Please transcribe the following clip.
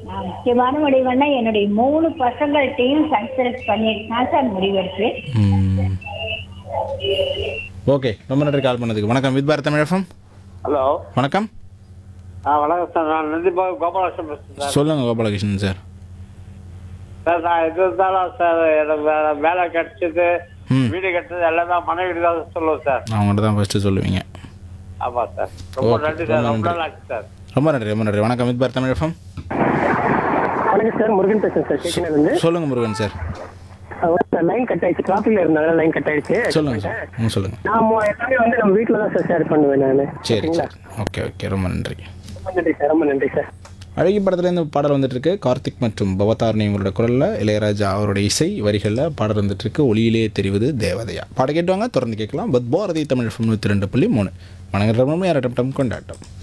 நான் முக்கியமான முடிவுன்னா என்னுடைய மூணு பசங்கள்ட்டையும் கன்சல்ட் பண்ணிட்டு தான் சார் முடிவெடுத்து ம். ஓகே ரொம்ப நன்றி கால் பண்ணதுக்கு வணக்கம் வித் பாரத் தமிழகம் ஹலோ வணக்கம் ஆ வணக்கம் சார் நான் நந்திபாபு கோபாலகிருஷ்ணன் பேசுகிறேன் சார் சொல்லுங்க கோபாலகிருஷ்ணன் சார் சார் நான் எது இருந்தாலும் சார் எனக்கு வேலை வேலை கிடைச்சது ம் வீடு கட்டுறது எல்லாமே மனைவி தான் சொல்லுவேன் சார் அவங்கள்ட்ட தான் ஃபஸ்ட்டு சொல்லுவீங்க ஆமாம் சார் ரொம்ப Okay, நன்றி சார் ரொம்ப ரொம்ப நன்றி. நாள் ஆச்சு சார் ரொம்ப நன்றி ரொம்ப நன்றி வணக்கம் வித் பாரத் தமிழகம் வணக்கம் சார் முருகன் பேசுறேன் சார் கேட்கல இருந்து சொல்லுங்க முருகன் சார் லைன் கட் ஆயிடுச்சு டிராஃபிக்ல இருந்தாங்க லைன் கட் ஆயிடுச்சு சொல்லுங்க சார் ம் சொல்லுங்க நான் மொ- எல்லாமே வந்து நம்ம வீட்டில் தான் சார் ஷேர் பண்ணுவேன் நான் சரி சரி ஓகே ஓகே ரொம்ப நன்றி ரொம்ப நன்றி சார் ரொம்ப நன்றி சார் அழகி படத்துல இந்த பாடல் வந்துட்டு இருக்கு கார்த்திக் மற்றும் பவதாரணி இவங்களோட குரல்ல இளையராஜா அவரோட இசை வரிகளில் பாடல் வந்துட்டு இருக்கு ஒளியிலே தெரிவது தேவதையா பாட கேட்டுவாங்க தொடர்ந்து கேட்கலாம் பத் பாரதி தமிழ் தொண்ணூற்றி ரெண்டு புள்ளி மூணு வணங்குற யாரட்டம் கொண்டாட்டம்